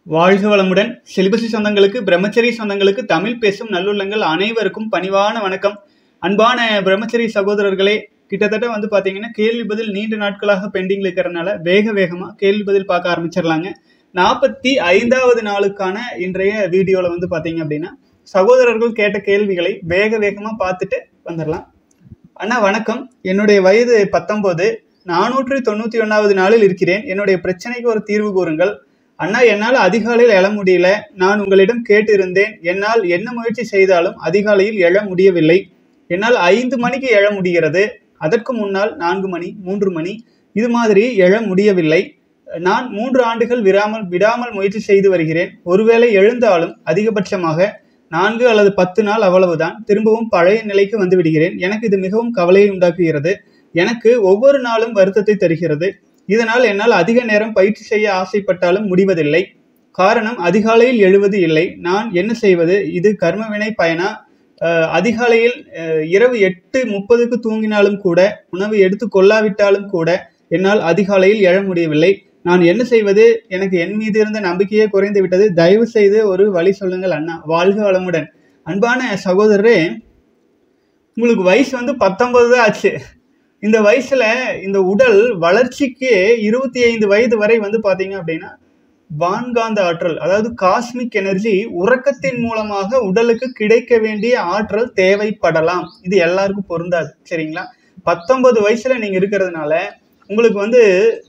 வாழ்க வளமுடன் செலிபசி சொந்தங்களுக்கு பிரம்மச்சரி சொந்தங்களுக்கு தமிழ் பேசும் நல்லுள்ளங்கள் அனைவருக்கும் பணிவான வணக்கம் அன்பான பிரம்மச்சரி சகோதரர்களே கிட்டத்தட்ட வந்து பார்த்தீங்கன்னா கேள்வி பதில் நீண்ட நாட்களாக பெண்டிங்ல இருக்கிறதுனால வேக வேகமாக கேள்வி பதில் பார்க்க ஆரம்பிச்சிடலாங்க நாற்பத்தி ஐந்தாவது நாளுக்கான இன்றைய வீடியோவில் வந்து பார்த்தீங்க அப்படின்னா சகோதரர்கள் கேட்ட கேள்விகளை வேக வேகமாக பார்த்துட்டு வந்துடலாம் அண்ணா வணக்கம் என்னுடைய வயது பத்தொன்பது நானூற்றி தொண்ணூற்றி ஒன்றாவது நாளில் இருக்கிறேன் என்னுடைய பிரச்சனைக்கு ஒரு தீர்வு கூறுங்கள் அண்ணா என்னால் அதிகாலையில் எழ முடியல நான் உங்களிடம் கேட்டிருந்தேன் என்னால் என்ன முயற்சி செய்தாலும் அதிகாலையில் எழ முடியவில்லை என்னால் ஐந்து மணிக்கு எழ முடிகிறது அதற்கு முன்னால் நான்கு மணி மூன்று மணி இது மாதிரி எழ முடியவில்லை நான் மூன்று ஆண்டுகள் விடாமல் விடாமல் முயற்சி செய்து வருகிறேன் ஒருவேளை எழுந்தாலும் அதிகபட்சமாக நான்கு அல்லது பத்து நாள் அவ்வளவுதான் திரும்பவும் பழைய நிலைக்கு வந்து விடுகிறேன் எனக்கு இது மிகவும் கவலையை உண்டாக்குகிறது எனக்கு ஒவ்வொரு நாளும் வருத்தத்தை தருகிறது இதனால் என்னால் அதிக நேரம் பயிற்சி செய்ய ஆசைப்பட்டாலும் முடிவதில்லை காரணம் அதிகாலையில் எழுவது இல்லை நான் என்ன செய்வது இது கர்மவினை பயனா அஹ், அதிகாலையில் அஹ், இரவு எட்டு முப்பதுக்கு தூங்கினாலும் கூட உணவு எடுத்து கொள்ளாவிட்டாலும் கூட என்னால் அதிகாலையில் எழ முடியவில்லை நான் என்ன செய்வது எனக்கு என் மீது இருந்த நம்பிக்கையே குறைந்து விட்டது தயவு செய்து ஒரு வழி சொல்லுங்கள் அண்ணா வாழ்க வளமுடன் அன்பான சகோதரரே உங்களுக்கு வயசு வந்து பத்தொன்பது தான் ஆச்சு இந்த வயசுல இந்த உடல் வளர்ச்சிக்கு இருபத்தி ஐந்து வயது வரை வந்து பாத்தீங்க அப்படின்னா வான்காந்த ஆற்றல் அதாவது காஸ்மிக் எனர்ஜி உறக்கத்தின் மூலமாக உடலுக்கு கிடைக்க வேண்டிய ஆற்றல் தேவைப்படலாம் இது எல்லாருக்கும் பொருந்தாது சரிங்களா பத்தொன்பது வயசுல நீங்க இருக்கிறதுனால உங்களுக்கு வந்து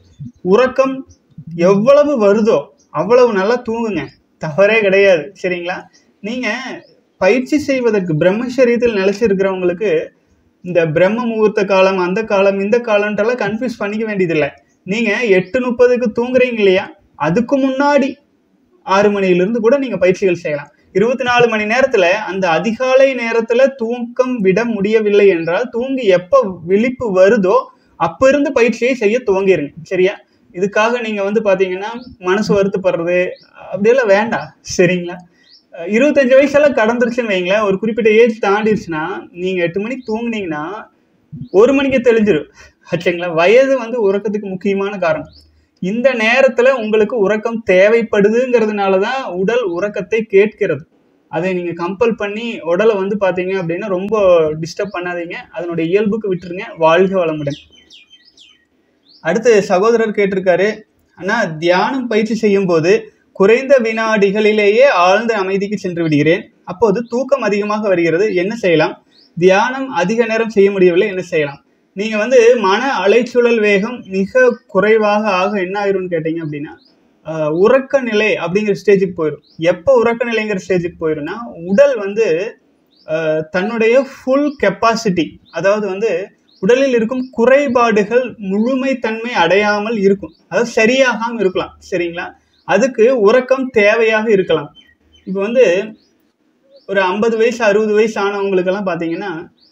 உறக்கம் எவ்வளவு வருதோ அவ்வளவு நல்லா தூங்குங்க தவறே கிடையாது சரிங்களா நீங்க பயிற்சி செய்வதற்கு பிரம்மச்சரியத்தில் நிலைச்சிருக்கிறவங்களுக்கு இந்த பிரம்ம முகூர்த்த காலம் அந்த காலம் இந்த காலம்ன்றெல்லாம் கன்ஃபியூஸ் பண்ணிக்க வேண்டியதில்லை நீங்க எட்டு முப்பதுக்கு தூங்குறீங்க இல்லையா அதுக்கு முன்னாடி ஆறு மணியிலிருந்து கூட நீங்க பயிற்சிகள் செய்யலாம் இருபத்தி நாலு மணி நேரத்துல அந்த அதிகாலை நேரத்துல தூக்கம் விட முடியவில்லை என்றால் தூங்கி எப்ப விழிப்பு வருதோ அப்ப இருந்து பயிற்சியை செய்ய துவங்கிருங்க சரியா இதுக்காக நீங்க வந்து பாத்தீங்கன்னா மனசு வருத்தப்படுறது அப்படியெல்லாம் வேண்டாம் சரிங்களா அஹ் இருபத்தஞ்சு வயசெல்லாம் கடந்துருச்சுன்னு வைங்களேன் ஒரு குறிப்பிட்ட ஏஜ் தாண்டிடுச்சுன்னா நீங்க எட்டு மணிக்கு தூங்குனீங்கன்னா ஒரு மணிக்கு தெளிஞ்சிரும் ஆச்சுங்களா வயது வந்து உறக்கத்துக்கு முக்கியமான காரணம் இந்த நேரத்துல உங்களுக்கு உறக்கம் தேவைப்படுதுங்கிறதுனால தான் உடல் உறக்கத்தை கேட்கிறது அதை நீங்க கம்பல் பண்ணி உடலை வந்து பாத்தீங்க அப்படின்னா ரொம்ப டிஸ்டர்ப் பண்ணாதீங்க அதனுடைய இயல்புக்கு விட்டுருங்க வாழ்க வளமுடன் அடுத்து சகோதரர் கேட்டிருக்காரு அண்ணா தியானம் பயிற்சி செய்யும் போது குறைந்த வினாடிகளிலேயே ஆழ்ந்த அமைதிக்கு சென்று விடுகிறேன் அப்போது தூக்கம் அதிகமாக வருகிறது என்ன செய்யலாம் தியானம் அதிக நேரம் செய்ய முடியவில்லை என்ன செய்யலாம் நீங்க வந்து மன அலைச்சூழல் வேகம் மிக குறைவாக ஆக என்ன ஆயிரும்னு கேட்டீங்க அப்படின்னா ஆஹ், உறக்க நிலை அப்படிங்கிற ஸ்டேஜுக்கு போயிடும் எப்போ உறக்க நிலைங்கிற ஸ்டேஜுக்கு போயிரும்னா உடல் வந்து ஆஹ், தன்னுடைய ஃபுல் கெப்பாசிட்டி அதாவது வந்து உடலில் இருக்கும் குறைபாடுகள் முழுமைத்தன்மை அடையாமல் இருக்கும் அதாவது சரியாகாமல் இருக்கலாம் சரிங்களா அதுக்கு உறக்கம் தேவையாக இருக்கலாம் இப்போ வந்து ஒரு ஐம்பது வயசு அறுபது வயசு ஆனவங்களுக்கெல்லாம் பார்த்தீங்கன்னா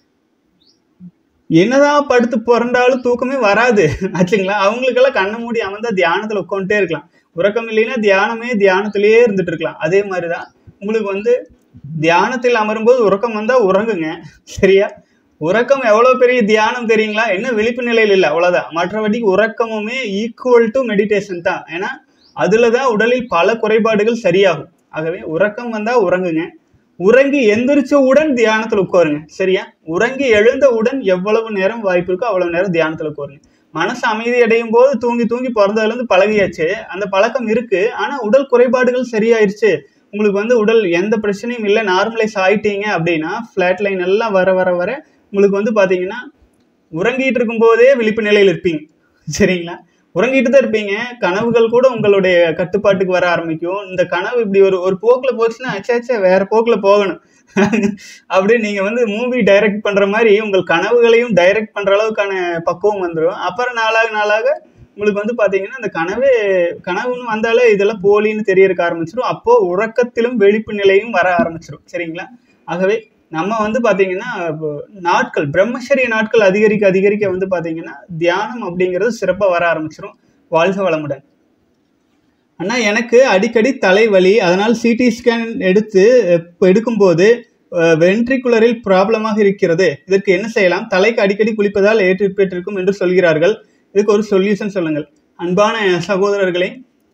என்னதான் படுத்து புரண்டாலும் தூக்கமே வராது ஆச்சுங்களா அவங்களுக்கெல்லாம் கண்ணை மூடி அமர்ந்தா தியானத்தில் உட்காந்துட்டே இருக்கலாம் உறக்கம் இல்லைன்னா தியானமே தியானத்திலேயே இருந்துட்டு இருக்கலாம் அதே மாதிரி தான் உங்களுக்கு வந்து தியானத்தில் அமரும்போது உறக்கம் வந்தால் உறங்குங்க சரியா உறக்கம் எவ்வளோ பெரிய தியானம் தெரியுங்களா என்ன விழிப்பு நிலையில் இல்லை அவ்வளோதான் மற்றபடிக்கு உறக்கமுமே ஈக்குவல் டு மெடிடேஷன் தான் ஏன்னா அதில் தான் உடலில் பல குறைபாடுகள் சரியாகும் ஆகவே உறக்கம் வந்தால் உறங்குங்க உறங்கி எந்திரிச்சவுடன் தியானத்தில் உட்காருங்க சரியா உறங்கி எழுந்தவுடன் எவ்வளவு நேரம் வாய்ப்பு இருக்கோ அவ்வளவு நேரம் தியானத்தில் உட்காருங்க மனசு அமைதி அடையும் போது தூங்கி தூங்கி பிறந்ததுலேருந்து பழகியாச்சு அந்த பழக்கம் இருக்கு ஆனால் உடல் குறைபாடுகள் சரியாயிருச்சு உங்களுக்கு வந்து உடல் எந்த பிரச்சனையும் இல்லை நார்மலைஸ் ஆயிட்டீங்க அப்படின்னா ஃப்ளாட் லைன் எல்லாம் வர வர வர உங்களுக்கு வந்து பார்த்தீங்கன்னா உறங்கிட்டு இருக்கும்போதே விழிப்பு நிலையில் இருப்பீங்க சரிங்களா உறங்கிட்டு தான் இருப்பீங்க கனவுகள் கூட உங்களுடைய கட்டுப்பாட்டுக்கு வர ஆரம்பிக்கும் இந்த கனவு இப்படி ஒரு ஒரு போக்கில் போச்சுன்னா அச்சாச்சா வேற போக்கில் போகணும் அப்படியே நீங்க வந்து மூவி டைரக்ட் பண்ற மாதிரி உங்கள் கனவுகளையும் டைரக்ட் பண்ற அளவுக்கான பக்குவம் வந்துடும் அப்புறம் நாளாக நாளாக உங்களுக்கு வந்து பாத்தீங்கன்னா அந்த கனவே கனவுன்னு வந்தாலே இதெல்லாம் போலின்னு தெரியறக்க ஆரம்பிச்சிடும் அப்போ உறக்கத்திலும் வெளிப்பு நிலையும் வர ஆரம்பிச்சிடும் சரிங்களா ஆகவே நம்ம வந்து பாத்தீங்கன்னா இப்போ நாட்கள் பிரம்மச்சரிய நாட்கள் அதிகரிக்க அதிகரிக்க வந்து பாத்தீங்கன்னா தியானம் அப்படிங்கிறது சிறப்பாக வர ஆரம்பிச்சிடும் வாழ்க வளமுடன் அண்ணா எனக்கு அடிக்கடி தலைவலி அதனால் சிடி ஸ்கேன் எடுத்து இப்போ எடுக்கும்போது வென்ட்ரிகுலரில் ப்ராப்ளமாக இருக்கிறது இதற்கு என்ன செய்யலாம் தலைக்கு அடிக்கடி குளிப்பதால் ஏற்றிருக்கும் என்று சொல்கிறார்கள் இதுக்கு ஒரு சொல்யூஷன் சொல்லுங்கள் அன்பான சகோதரர்களே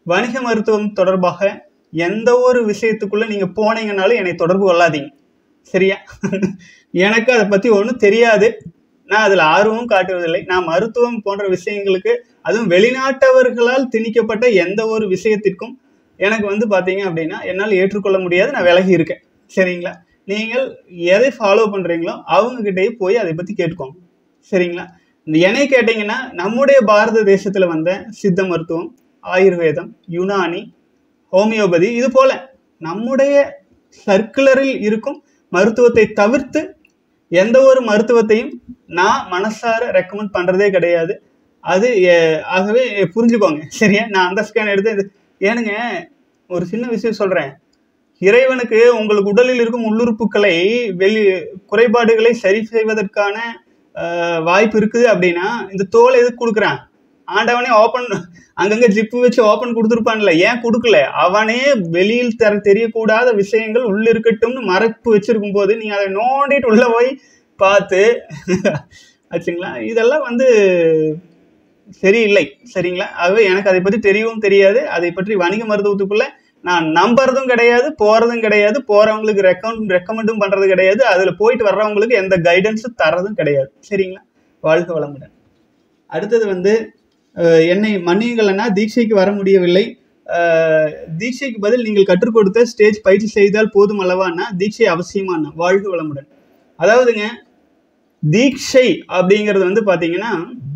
வணிக மருத்துவம் தொடர்பாக எந்த ஒரு விஷயத்துக்குள்ள நீங்க போனீங்கனாலும் என்னை தொடர்பு கொள்ளாதீங்க சரியா எனக்கு அதை பத்தி ஒன்றும் தெரியாது நான் அதில் ஆர்வமும் காட்டுவதில்லை நான் மருத்துவம் போன்ற விஷயங்களுக்கு அதுவும் வெளிநாட்டவர்களால் திணிக்கப்பட்ட எந்த ஒரு விஷயத்திற்கும் எனக்கு வந்து பார்த்தீங்க அப்படின்னா என்னால் ஏற்றுக்கொள்ள முடியாது நான் விலகி இருக்கேன் சரிங்களா நீங்கள் எதை ஃபாலோ பண்ணுறீங்களோ அவங்கக்கிட்டயே போய் அதை பற்றி கேட்டுக்கோங்க சரிங்களா இந்த என்னை கேட்டிங்கன்னா நம்முடைய பாரத தேசத்தில் வந்த சித்த மருத்துவம் ஆயுர்வேதம் யுனானி ஹோமியோபதி இது போல நம்முடைய சர்க்குலரில் இருக்கும் மருத்துவத்தை தவிர்த்து எந்த ஒரு மருத்துவத்தையும் நான் மனசார ரெக்கமெண்ட் பண்ணுறதே கிடையாது அது எ- ஆகவே புரிஞ்சுக்கோங்க சரியா நான் அந்த ஸ்கேன் எடுத்து இது ஏனுங்க ஒரு சின்ன விஷயம் சொல்கிறேன் இறைவனுக்கு உங்களுக்கு உடலில் இருக்கும் உள்ளுறுப்புகளை வெளி குறைபாடுகளை சரி செய்வதற்கான ஆஹ், வாய்ப்பு இருக்குது அப்படின்னா இந்த தோலை எதுக்கு கொடுக்குறான் ஆண்டவனே ஓப்பன் அங்கங்க ஜிப்பு வச்சு ஓப்பன் கொடுத்துருப்பான்ல ஏன் கொடுக்கல அவனே வெளியில் தர தெரியக்கூடாத விஷயங்கள் உள்ள இருக்கட்டும்னு மறைப்பு வச்சிருக்கும் போது நீங்க அதை நோண்டிட்டு உள்ள போய் பார்த்து ஆச்சுங்களா இதெல்லாம் வந்து சரியில்லை சரிங்களா ஆகவே எனக்கு அதை பற்றி தெரியவும் தெரியாது அதை பற்றி வணிக மருத்துவத்துக்குள்ள நான் நம்புறதும் கிடையாது போறதும் கிடையாது போறவங்களுக்கு ரெக்கமெண்ட் ரெக்கமெண்டும் பண்றது கிடையாது அதுல போயிட்டு வர்றவங்களுக்கு எந்த கைடன்ஸும் தரதும் கிடையாது சரிங்களா வாழ்க வளமுடன் அடுத்தது வந்து அஹ், என்னை மன்னியுங்களன்னா தீட்சைக்கு வர முடியவில்லை அஹ், தீட்சைக்கு பதில் நீங்கள் கற்றுக் கொடுத்த ஸ்டேஜ் பயிற்சி செய்தால் போதும் அல்லவான்னா தீட்சை அவசியமானா வாழ்க வளமுடன் அதாவதுங்க தீட்சை அப்படிங்கிறது வந்து பாத்தீங்கன்னா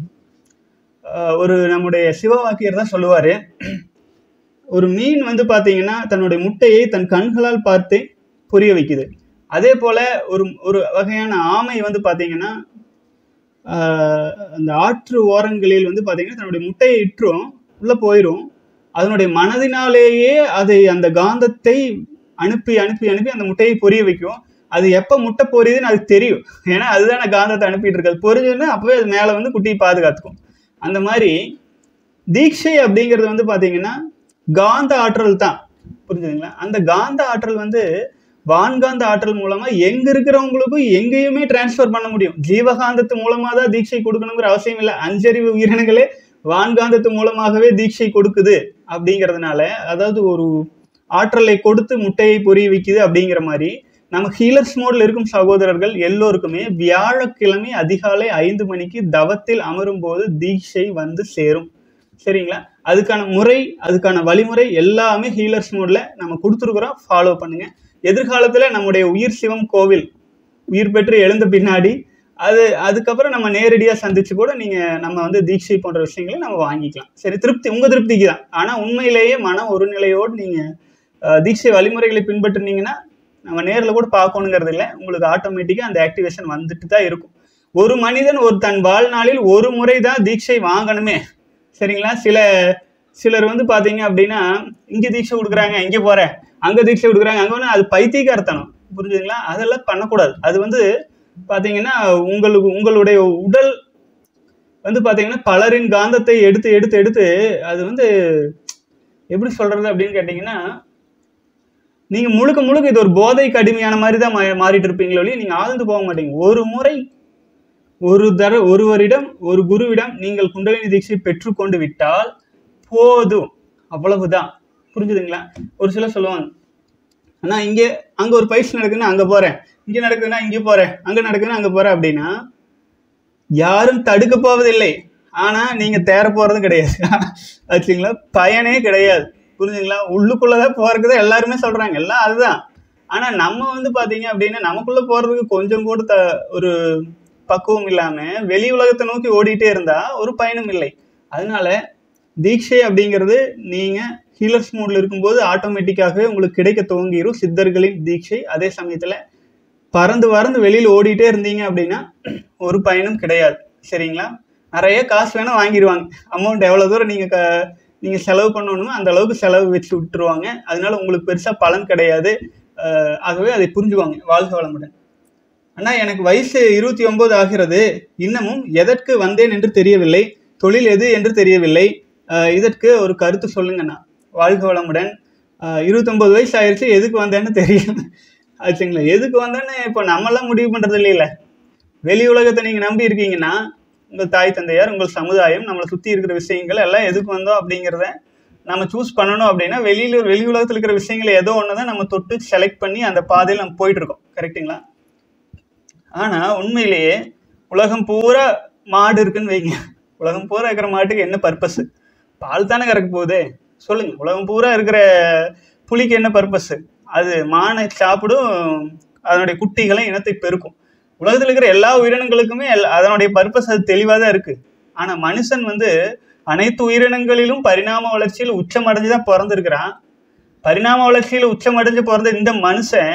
அஹ், ஒரு நம்முடைய சிவவாக்கியர் தான் சொல்லுவாரு ஒரு மீன் வந்து பாத்தீங்கன்னா தன்னுடைய முட்டையை தன் கண்களால் பார்த்தே புரிய வைக்குது அதே போல ஒரு ஒரு வகையான ஆமை வந்து பாத்தீங்கன்னா ஆஹ், அந்த ஆற்று ஓரங்களில் வந்து பாத்தீங்கன்னா தன்னுடைய முட்டையை இற்றும் உள்ள போயிடும் அதனுடைய மனதினாலேயே அதை அந்த காந்தத்தை அனுப்பி அனுப்பி அனுப்பி அந்த முட்டையை பொரிய வைக்கும் அது எப்போ முட்டை பொரியுதுன்னு அதுக்கு தெரியும் ஏன்னா அதுதானே காந்தத்தை அனுப்பிட்டு இருக்கு அது பொரிஞ்சதுன்னா அப்பவே அது மேலே வந்து குட்டியை பாதுகாத்துக்கும் அந்த மாதிரி தீட்சை அப்படிங்கிறது வந்து பாத்தீங்கன்னா காந்த ஆற்றல் தான் புரிஞ்சுதுங்களா அந்த காந்த ஆற்றல் வந்து வான்காந்த ஆற்றல் மூலமா எங்க இருக்கிறவங்களுக்கும் எங்கேயுமே டிரான்ஸ்ஃபர் பண்ண முடியும் ஜீவகாந்தத்து மூலமா தான் தீட்சை கொடுக்கணுங்கிற அவசியம் இல்லை அஞ்சறிவு உயிரினங்களே வான்காந்தத்து மூலமாகவே தீட்சை கொடுக்குது அப்படிங்கிறதுனால அதாவது ஒரு ஆற்றலை கொடுத்து முட்டையை பொரிய வைக்குது அப்படிங்கிற மாதிரி நம்ம ஹீலர்ஸ் மோட்ல இருக்கும் சகோதரர்கள் எல்லோருக்குமே வியாழக்கிழமை அதிகாலை ஐந்து மணிக்கு தவத்தில் அமரும் போது தீட்சை வந்து சேரும் சரிங்களா அதுக்கான முறை அதுக்கான வழிமுறை எல்லாமே ஹீலர்ஸ் மோட்ல நம்ம கொடுத்துருக்குறோம் ஃபாலோ பண்ணுங்க எதிர்காலத்துல நம்முடைய உயிர் சிவம் கோவில் உயிர் பெற்று எழுந்த பின்னாடி அது அதுக்கப்புறம் நம்ம நேரடியா சந்திச்சு கூட நீங்க நம்ம வந்து தீட்சை போன்ற விஷயங்களை நம்ம வாங்கிக்கலாம் சரி திருப்தி உங்க திருப்திக்கு தான் ஆனா உண்மையிலேயே மன ஒருநிலையோடு நீங்க அஹ், தீட்சை வழிமுறைகளை பின்பற்றுனீங்கன்னா நம்ம நேரில் கூட பார்க்கணுங்கிறது இல்லை உங்களுக்கு ஆட்டோமேட்டிக்காக அந்த ஆக்டிவேஷன் வந்துட்டு தான் இருக்கும் ஒரு மனிதன் ஒரு தன் வாழ்நாளில் ஒரு முறை தான் தீட்சை வாங்கணுமே சரிங்களா சில சிலர் வந்து பார்த்தீங்க அப்படின்னா இங்கே தீட்சை கொடுக்குறாங்க இங்கே போகிறேன் அங்கே தீட்சை கொடுக்குறாங்க அங்கே வந்து அது பைத்தியக்காரத்தனம் புரிஞ்சுதுங்களா அதெல்லாம் பண்ணக்கூடாது அது வந்து பார்த்தீங்கன்னா உங்களுக்கு உங்களுடைய உடல் வந்து பார்த்தீங்கன்னா பலரின் காந்தத்தை எடுத்து எடுத்து எடுத்து அது வந்து எப்படி சொல்றது அப்படின்னு கேட்டிங்கன்னா நீங்க முழுக்க முழுக்க இது ஒரு போதைக்கு அடிமையான மாதிரி தான் மா- மாறிட்டு இருப்பீங்களோ ஒழிய நீங்க ஆழ்ந்து போக மாட்டீங்க ஒரு முறை ஒரு தர ஒருவரிடம் ஒரு குருவிடம் நீங்கள் குண்டலினி தீட்சை பெற்றுக்கொண்டு விட்டால் போதும் அவ்வளவுதான் புரிஞ்சுதுங்களா ஒரு சிலர் சொல்லுவாங்க ஆனா இங்க அங்க ஒரு பயிற்சி நடக்குதுன்னா அங்க போறேன் இங்க நடக்குதுன்னா இங்க போறேன் அங்க நடக்குதுன்னா அங்க போறேன் அப்படின்னா யாரும் தடுக்க போவதில்லை ஆனா நீங்க தேர போறது கிடையாது ஆச்சுங்களா பயனே கிடையாது புரிஞ்சுங்களா உள்ளுக்குள்ளதான் போறதுக்கு தான் எல்லாருமே சொல்றாங்க எல்லாம் அதுதான் ஆனா நம்ம வந்து பாத்தீங்க அப்படின்னா நமக்குள்ள போறதுக்கு கொஞ்சம் கூட த ஒரு பக்குவம் இல்லாம வெளி உலகத்தை நோக்கி ஓடிட்டே இருந்தா ஒரு பயனும் இல்லை அதனால தீட்சை அப்படிங்கிறது நீங்க ஹீலர்ஸ் மூட்ல இருக்கும்போது ஆட்டோமேட்டிக்காகவே உங்களுக்கு கிடைக்க துவங்கிரும் சித்தர்களின் தீட்சை அதே சமயத்துல பறந்து பறந்து வெளியில ஓடிட்டே இருந்தீங்க அப்படின்னா ஒரு பயனும் கிடையாது சரிங்களா நிறைய காசு வேணா வாங்கிடுவாங்க அமௌண்ட் எவ்வளவு தூரம் நீங்க க- நீங்க செலவு பண்ணணுமோ அந்த அளவுக்கு செலவு வச்சு விட்டுருவாங்க அதனால உங்களுக்கு பெருசா பலன் கிடையாது அஹ் ஆகவே அதை புரிஞ்சுக்கோங்க வாழ்க வளமுடன் அண்ணா எனக்கு வயசு இருபத்தி ஒன்பது ஆகிறது இன்னமும் எதற்கு வந்தேன் என்று தெரியவில்லை தொழில் எது என்று தெரியவில்லை அஹ் இதற்கு ஒரு கருத்து சொல்லுங்கண்ணா வாழ்க வளமுடன் அஹ் இருபத்தொன்பது வயசு ஆயிருச்சு எதுக்கு வந்தேன்னு தெரியல ஆச்சுங்களா எதுக்கு வந்தேன்னு இப்போ நம்மளாம் முடிவு பண்றது இல்லையில வெளி உலகத்தை நீங்க நம்பி இருக்கீங்கன்னா உங்கள் தாய் தந்தையார் உங்கள் சமுதாயம் நம்மளை சுற்றி இருக்கிற விஷயங்கள் எல்லாம் எதுக்கு வந்தோம் அப்படிங்கிறத நம்ம சூஸ் பண்ணணும் அப்படின்னா வெளியில வெளி உலகத்தில் இருக்கிற விஷயங்களை ஏதோ ஒன்று தான் நம்ம தொட்டு செலக்ட் பண்ணி அந்த பாதையில் நம்ம போயிட்டு இருக்கோம் கரெக்ட்டுங்களா ஆனா உண்மையிலேயே உலகம் பூரா மாடு இருக்குன்னு வைங்க உலகம் பூரா இருக்கிற மாட்டுக்கு என்ன பர்பஸ் பால் தானே கறக்க போகுது சொல்லுங்க உலகம் பூரா இருக்கிற புலிக்கு என்ன பர்பஸ் அது மானை சாப்பிடும் அதனுடைய குட்டிகளை இனத்தை பெருக்கும் உலகத்தில் இருக்கிற எல்லா உயிரினங்களுக்குமே எல்லா- அதனுடைய பர்பஸ் அது தெளிவாக தான் இருக்கு ஆனா மனுஷன் வந்து அனைத்து உயிரினங்களிலும் பரிணாம வளர்ச்சியில் உச்சமடைஞ்சு தான் பிறந்திருக்கிறான் பரிணாம வளர்ச்சியில் உச்சமடைஞ்சு பிறந்த இந்த மனுஷன்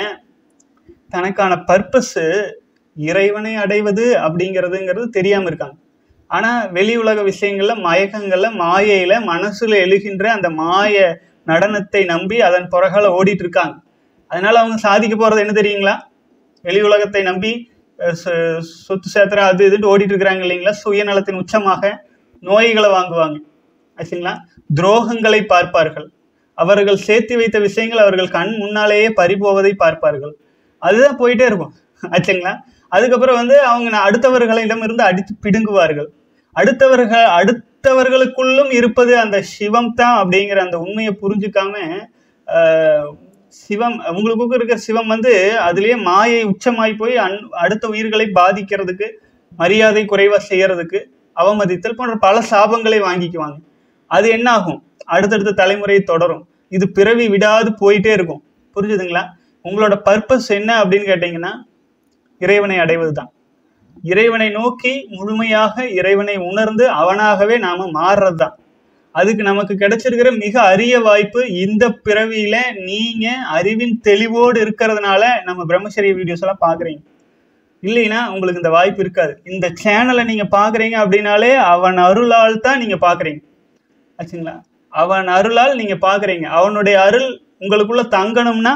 தனக்கான பர்பஸ் இறைவனை அடைவது அப்படிங்கிறதுங்கிறது தெரியாம இருக்காங்க ஆனா வெளி உலக விஷயங்கள்ல மயக்கங்கள்ல மாயையில மனசுல எழுகின்ற அந்த மாய நடனத்தை நம்பி அதன் புறகால ஓடிட்டு இருக்காங்க அதனால அவங்க சாதிக்க போறது என்ன தெரியுங்களா வெளி உலகத்தை நம்பி அஹ், சொ- சொத்து சேத்திர அது இதுன்னு ஓடிட்டு இருக்கிறாங்க இல்லைங்களா சுயநலத்தின் உச்சமாக நோய்களை வாங்குவாங்க ஆச்சுங்களா துரோகங்களை பார்ப்பார்கள் அவர்கள் சேர்த்து வைத்த விஷயங்கள் அவர்கள் கண் முன்னாலேயே பறிபோவதை பார்ப்பார்கள் அதுதான் போயிட்டே இருக்கும் ஆச்சுங்களா அதுக்கப்புறம் வந்து அவங்க ந- அடுத்தவர்களிடமிருந்து அடித்து பிடுங்குவார்கள் அடுத்தவர்கள் அடுத்தவர்களுக்குள்ளும் இருப்பது அந்த சிவம் தான் அப்படிங்கிற அந்த உண்மையை புரிஞ்சுக்காம ஆஹ், சிவம் உங்களுக்கும் இருக்கிற சிவம் வந்து அதுலயே மாயை உச்சமாய் போய் அன் அடுத்த உயிர்களை பாதிக்கிறதுக்கு மரியாதை குறைவா செய்யறதுக்கு அவமதித்தல் போன்ற பல சாபங்களை வாங்கிக்குவாங்க அது என்ன ஆகும் அடுத்தடுத்த தலைமுறை தொடரும் இது பிறவி விடாது போயிட்டே இருக்கும் புரிஞ்சுதுங்களா உங்களோட பர்பஸ் என்ன அப்படின்னு கேட்டீங்கன்னா இறைவனை அடைவது தான் இறைவனை நோக்கி முழுமையாக இறைவனை உணர்ந்து அவனாகவே நாம மாறுறது தான் அதுக்கு நமக்கு கிடைச்சிருக்கிற மிக அரிய வாய்ப்பு இந்த பிறவியில நீங்க அறிவின் தெளிவோடு இருக்கிறதுனால நம்ம பிரம்மச்சரிய வீடியோஸ் எல்லாம் பாக்குறீங்க இல்லைன்னா உங்களுக்கு இந்த வாய்ப்பு இருக்காது இந்த சேனலை நீங்க பாக்குறீங்க அப்படின்னாலே அவன் அருளால் தான் நீங்க பாக்குறீங்க ஆச்சுங்களா அவன் அருளால் நீங்க பாக்குறீங்க அவனுடைய அருள் உங்களுக்குள்ள தங்கணும்னா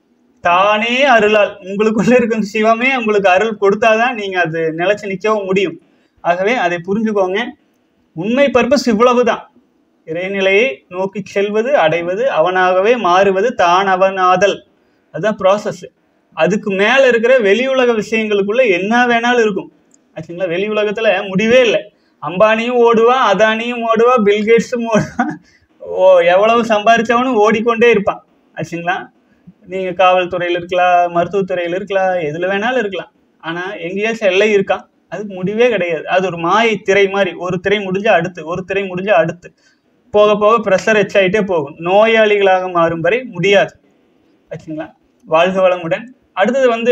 தானே அருளால் உங்களுக்குள்ள இருக்கும் சிவமே உங்களுக்கு அருள் கொடுத்தாதான் நீங்க அது நிலைச்சு நிற்கவும் முடியும் ஆகவே அதை புரிஞ்சுக்கோங்க உண்மை பர்பஸ் இவ்வளவுதான் இறைநிலையை நோக்கி செல்வது அடைவது அவனாகவே மாறுவது தான் அவனாதல் அதுதான் ப்ராசஸ் அதுக்கு மேல இருக்கிற வெளி உலக விஷயங்களுக்குள்ள என்ன வேணாலும் இருக்கும் ஆச்சுங்களா வெளி உலகத்துல முடிவே இல்லை அம்பானியும் ஓடுவான் அதானியும் ஓடுவா பில்கேட்ஸும் ஓடுவான் ஓ எவ்வளவு சம்பாரிச்சவனும் ஓடிக்கொண்டே இருப்பான் ஆச்சுங்களா நீங்க காவல்துறையில இருக்கலாம் மருத்துவத்துறையில இருக்கலாம் எதுல வேணாலும் இருக்கலாம் ஆனா எங்கேயாச்சும் எல்லை இருக்கா அதுக்கு முடிவே கிடையாது அது ஒரு மாயை திரை மாதிரி ஒரு திரை முடிஞ்சா அடுத்து ஒரு திரை முடிஞ்சா அடுத்து போக போக ப்ரெஷர் ஆயிட்டே போகும் நோயாளிகளாக மாறும் வரை முடியாது ஆச்சுங்களா வாழ்க வளமுடன் அடுத்தது வந்து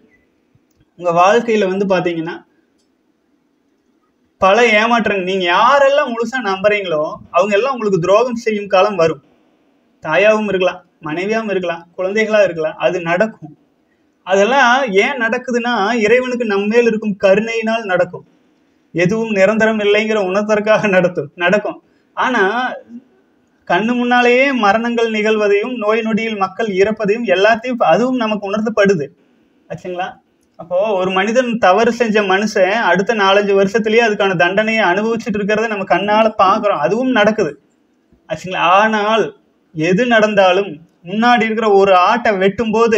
உங்க வாழ்க்கையில வந்து பாத்தீங்கன்னா பல ஏமாற்றங்கள் நீங்க யாரெல்லாம் முழுசா நம்புறீங்களோ அவங்க எல்லாம் உங்களுக்கு துரோகம் செய்யும் காலம் வரும் தாயாவும் இருக்கலாம் மனைவியாவும் இருக்கலாம் குழந்தைகளா இருக்கலாம் அது நடக்கும் அதெல்லாம் ஏன் நடக்குதுன்னா இறைவனுக்கு நம்மேல் இருக்கும் கருணையினால் நடக்கும் எதுவும் நிரந்தரம் இல்லைங்கிற உணர்த்தற்காக நடத்தும் நடக்கும் ஆனா கண்ணு முன்னாலேயே மரணங்கள் நிகழ்வதையும் நோய் நொடியில் மக்கள் இறப்பதையும் எல்லாத்தையும் அதுவும் நமக்கு உணர்த்தப்படுது ஆச்சுங்களா அப்போ ஒரு மனிதன் தவறு செஞ்ச மனுஷன் அடுத்த நாலஞ்சு வருஷத்துலயே அதுக்கான தண்டனையை அனுபவிச்சுட்டு இருக்கிறத நம்ம கண்ணால பாக்குறோம் அதுவும் நடக்குது ஆச்சுங்களா ஆனால் எது நடந்தாலும் முன்னாடி இருக்கிற ஒரு ஆட்டை வெட்டும்போது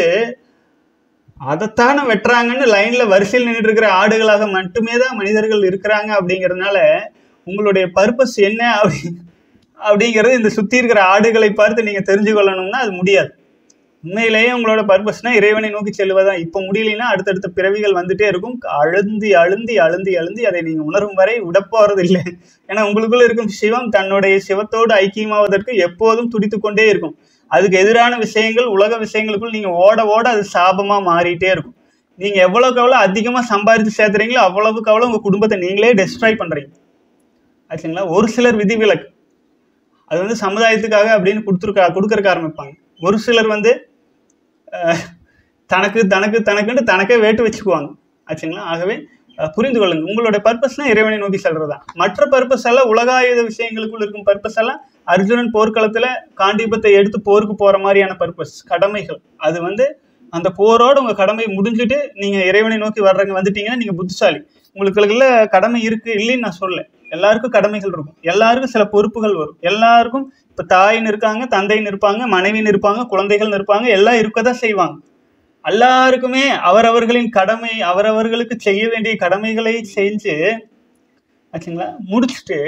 அதைத்தானே வெட்டுறாங்கன்னு லைன்ல வரிசையில் நின்றுட்டு இருக்கிற ஆடுகளாக மட்டுமே தான் மனிதர்கள் இருக்கிறாங்க அப்படிங்கறதுனால உங்களுடைய பர்பஸ் என்ன அப்படி அப்படிங்கிறது இந்த சுத்தி இருக்கிற ஆடுகளை பார்த்து நீங்க தெரிஞ்சு கொள்ளணும்னா அது முடியாது உண்மையிலேயே உங்களோட பர்பஸ்னா இறைவனை நோக்கி செல்வதான் இப்போ முடியலைன்னா அடுத்தடுத்த பிறவிகள் வந்துட்டே இருக்கும் அழுந்தி அழுந்தி அழுந்தி அழுந்தி அதை நீங்க உணரும் வரை விடப்போறது இல்லை ஏன்னா உங்களுக்குள்ள இருக்கும் சிவம் தன்னுடைய சிவத்தோடு ஐக்கியமாவதற்கு எப்போதும் துடித்து கொண்டே இருக்கும் அதுக்கு எதிரான விஷயங்கள் உலக விஷயங்களுக்குள் நீங்க ஓட ஓட அது சாபமா மாறிட்டே இருக்கும் நீங்க எவ்வளவுக்கு எவ்வளவு அதிகமா சம்பாதிச்சு சேர்த்துறீங்களோ அவ்வளவுக்கு அவ்வளவு உங்க குடும்பத்தை நீங்களே டெஸ்ட்ராய் பண்றீங்க ஆச்சுங்களா ஒரு சிலர் விதிவிலக்கு அது வந்து சமுதாயத்துக்காக அப்படின்னு கொடுத்துருக்கா கொடுக்கறக்க ஆரம்பிப்பாங்க ஒரு சிலர் வந்து அஹ், தனக்கு தனக்கு தனக்குன்னு தனக்கே வேட்டு வச்சுக்குவாங்க ஆச்சுங்களா ஆகவே அஹ், புரிந்து கொள்ளுங்க உங்களுடைய பர்பஸ்னா இறைவனை நோக்கி செல்றதா மற்ற பர்பஸ் எல்லாம் உலகாயுத விஷயங்களுக்குள் இருக்கும் பர்பஸ் எல்லாம் அர்ஜுனன் போர்க்களத்துல காண்டீபத்தை எடுத்து போருக்கு போற மாதிரியான பர்பஸ் கடமைகள் அது வந்து அந்த போரோட உங்க கடமை முடிஞ்சுட்டு நீங்க இறைவனை நோக்கி வர்றவங்க வந்துட்டீங்கன்னா நீங்க புத்திசாலி உங்களுக்குள்ள கடமை இருக்கு இல்லைன்னு நான் சொல்ல எல்லாருக்கும் கடமைகள் இருக்கும் எல்லாருக்கும் சில பொறுப்புகள் வரும் எல்லாருக்கும் இப்ப தாயின்னு இருக்காங்க தந்தைன்னு இருப்பாங்க மனைவின்னு இருப்பாங்க குழந்தைகள்னு இருப்பாங்க எல்லாம் இருக்கதான் செய்வாங்க எல்லாருக்குமே அவரவர்களின் கடமை அவரவர்களுக்கு செய்ய வேண்டிய கடமைகளை செஞ்சு ஆச்சுங்களா முடிச்சுட்டு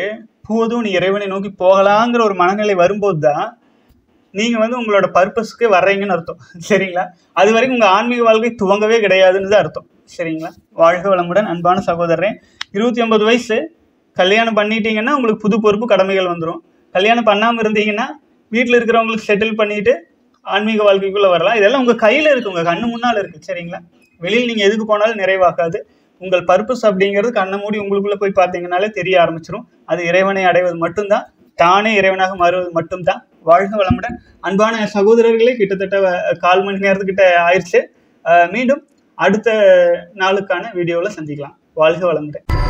போதும் நீ இறைவனை நோக்கி போகலாங்கிற ஒரு மனநிலை வரும்போது தான் நீங்கள் வந்து உங்களோட பர்பஸ்க்கு வர்றீங்கன்னு அர்த்தம் சரிங்களா அது வரைக்கும் உங்கள் ஆன்மீக வாழ்க்கை துவங்கவே கிடையாதுன்னு தான் அர்த்தம் சரிங்களா வாழ்க வளமுடன் அன்பான சகோதரன் இருபத்தி ஒன்பது வயசு கல்யாணம் பண்ணிட்டீங்கன்னா உங்களுக்கு புது பொறுப்பு கடமைகள் வந்துடும் கல்யாணம் பண்ணாமல் இருந்தீங்கன்னா வீட்டில் இருக்கிறவங்களுக்கு செட்டில் பண்ணிட்டு ஆன்மீக வாழ்க்கைக்குள்ளே வரலாம் இதெல்லாம் உங்கள் கையில் இருக்குது உங்கள் கண்ணு முன்னால் இருக்குது சரிங்களா வெளியில் நீங்கள் எதுக்கு போனாலும் நிறைவாக்காது உங்கள் பர்பஸ் அப்படிங்கிறது கண்ணை மூடி உங்களுக்குள்ளே போய் பார்த்தீங்கனாலே தெரிய ஆரம்பிச்சிடும் அது இறைவனை அடைவது மட்டும்தான் தானே இறைவனாக மாறுவது மட்டும்தான் வாழ்க வளமுடன் அன்பான சகோதரர்களே கிட்டத்தட்ட அஹ், கால் மணி நேரத்துக்கிட்ட ஆயிடுச்சு அஹ், மீண்டும் அடுத்த நாளுக்கான வீடியோவில் சந்திக்கலாம் வாழ்க வளமுடன்